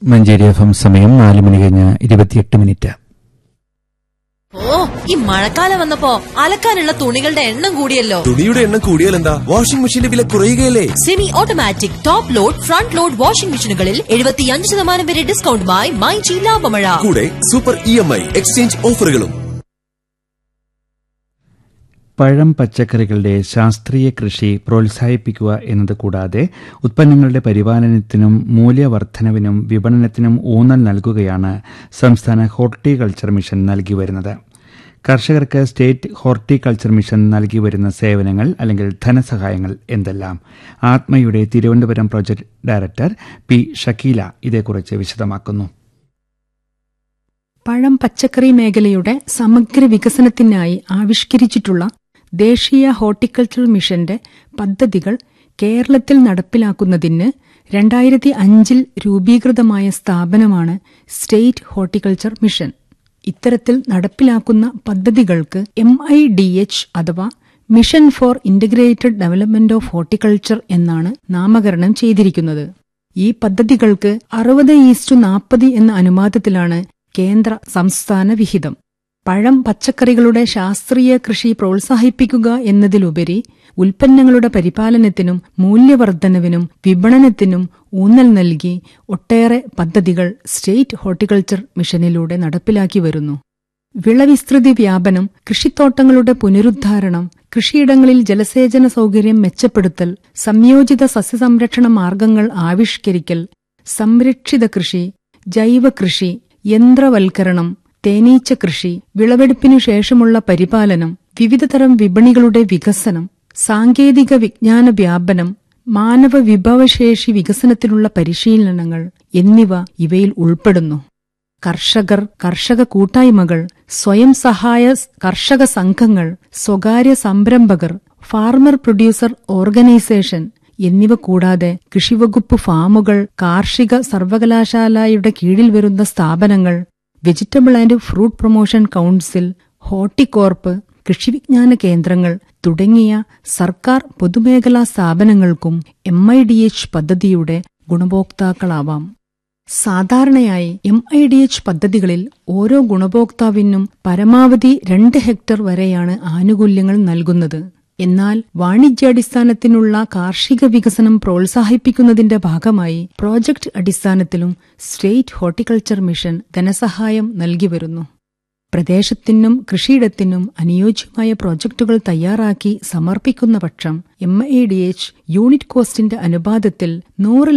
Manjeri F M സമയം നാല് മണി കഴിഞ്ഞ് ഇരുപത്തിയെട്ട് മിനിറ്റ് ഓ ഈ മഴക്കാലം വന്നപ്പോ അലക്കാനുള്ള തുണികളുടെ എണ്ണം കൂടിയല്ലോ തുണിയുടെ എണ്ണം കൂടിയാൽ എന്താ വാഷിംഗ് മെഷീന്റെ വില കുറയുകയല്ലേ semi automatic top load front load washing മെഷീനുകളിൽ എഴുപത്തിയഞ്ച് ശതമാനം വരെ ഡിസ്കൗണ്ടുമായി മൈജി ലാഭമഴ കൂടെ super E M I exchange ഓഫറുകളും പഴം പച്ചക്കറികളുടെ ശാസ്ത്രീയ കൃഷി പ്രോത്സാഹിപ്പിക്കുക എന്നത് കൂടാതെ ഉത്പന്നങ്ങളുടെ പരിപാലനത്തിനും മൂല്യവർദ്ധനവിനും വിപണനത്തിനും ഊന്നൽ നൽകുകയാണ് സംസ്ഥാന ഹോർട്ടികൾച്ചർ മിഷൻ നൽകി വരുന്നത് കർഷകർക്ക് സ്റ്റേറ്റ് ഹോർട്ടികൾച്ചർ മിഷൻ നൽകി വരുന്ന സേവനങ്ങൾ അല്ലെങ്കിൽ ധനസഹായങ്ങൾ എന്തെല്ലാം ആത്മയുടെ Thiruvananthapuram project director P Shakeela ഇതേക്കുറിച്ച് വിശദമാക്കുന്നു പഴം പച്ചക്കറി മേഖലയുടെ സമഗ്ര വികസനത്തിനായി ആവിഷ്കരിച്ചിട്ടുള്ള ദേശീയ ഹോർട്ടിക്കൾച്ചർ മിഷന്റെ പദ്ധതികൾ കേരളത്തിൽ നടപ്പിലാക്കുന്നതിന് രണ്ടായിരത്തി അഞ്ചിൽ രൂപീകൃതമായ സ്ഥാപനമാണ് സ്റ്റേറ്റ് ഹോർട്ടിക്കൾച്ചർ മിഷൻ ഇത്തരത്തിൽ നടപ്പിലാക്കുന്ന പദ്ധതികൾക്ക് എം ഐ ഡി എച്ച് അഥവാ mission for integrated development of horticulture എന്നാണ് നാമകരണം ചെയ്തിരിക്കുന്നത് ഈ പദ്ധതികൾക്ക് അറുപത് ഈസ്റ്റു നാൽപ്പത് എന്ന അനുപാതത്തിലാണ് കേന്ദ്ര സംസ്ഥാന വിഹിതം പഴം പച്ചക്കറികളുടെ ശാസ്ത്രീയ കൃഷി പ്രോത്സാഹിപ്പിക്കുക എന്നതിലുപരി ഉൽപ്പന്നങ്ങളുടെ പരിപാലനത്തിനും മൂല്യവർദ്ധനവിനും വിപണനത്തിനും ഊന്നൽ നൽകി ഒട്ടേറെ പദ്ധതികൾ സ്റ്റേറ്റ് ഹോർട്ടിക്കൾച്ചർ മിഷനിലൂടെ നടപ്പിലാക്കി വരുന്നു വിളവിസ്തൃതി വ്യാപനം കൃഷിത്തോട്ടങ്ങളുടെ പുനരുദ്ധാരണം കൃഷിയിടങ്ങളിൽ ജലസേചന സൗകര്യം മെച്ചപ്പെടുത്തൽ സംയോജിത സസ്യസംരക്ഷണ മാർഗങ്ങൾ ആവിഷ്കരിക്കൽ സംരക്ഷിത കൃഷി ജൈവ കൃഷി യന്ത്രവൽക്കരണം തേനീച്ച കൃഷി വിളവെടുപ്പിനു ശേഷമുള്ള പരിപാലനം വിവിധതരം വിപണികളുടെ വികസനം സാങ്കേതിക വിജ്ഞാന വ്യാപനം മാനവ വിഭവശേഷി വികസനത്തിനുള്ള പരിശീലനങ്ങൾ എന്നിവ ഇവയിൽ ഉൾപ്പെടുന്നു കർഷകർ കർഷക കൂട്ടായ്മകൾ സ്വയം സഹായ കർഷക സംഘങ്ങൾ സ്വകാര്യ സംരംഭകർ ഫാർമർ പ്രൊഡ്യൂസർ ഓർഗനൈസേഷൻ എന്നിവ കൂടാതെ കൃഷിവകുപ്പ് ഫാമുകൾ കാർഷിക സർവകലാശാലയുടെ കീഴിൽ വരുന്ന സ്ഥാപനങ്ങൾ vegetable and fruit promotion council Horticorp കൃഷിവിജ്ഞാന കേന്ദ്രങ്ങൾ തുടങ്ങിയ സർക്കാർ പൊതുമേഖലാ സ്ഥാപനങ്ങൾക്കും എം ഐ ഡി എച്ച് പദ്ധതിയുടെ ഗുണഭോക്താക്കളാവാം സാധാരണയായി എം ഐ ഡി എച്ച് പദ്ധതികളിൽ ഓരോ ഗുണഭോക്താവിനും പരമാവധി രണ്ട് ഹെക്ടർ വരെയാണ് ആനുകൂല്യങ്ങൾ നൽകുന്നത് എന്നാൽ വാണിജ്യാടിസ്ഥാനത്തിനുള്ള കാർഷിക വികസനം പ്രോത്സാഹിപ്പിക്കുന്നതിന്റെ ഭാഗമായി പ്രോജക്ട് അടിസ്ഥാനത്തിലും സ്റ്റേറ്റ് ഹോർട്ടിക്കൾച്ചർ മിഷൻ ധനസഹായം നൽകി വരുന്നു പ്രദേശത്തിനും കൃഷിയിടത്തിനും അനുയോജ്യമായ പ്രോജക്ടുകൾ തയ്യാറാക്കി സമർപ്പിക്കുന്ന പക്ഷം M I D H unit കോസ്റ്റിന്റെ അനുപാതത്തിൽ നൂറ്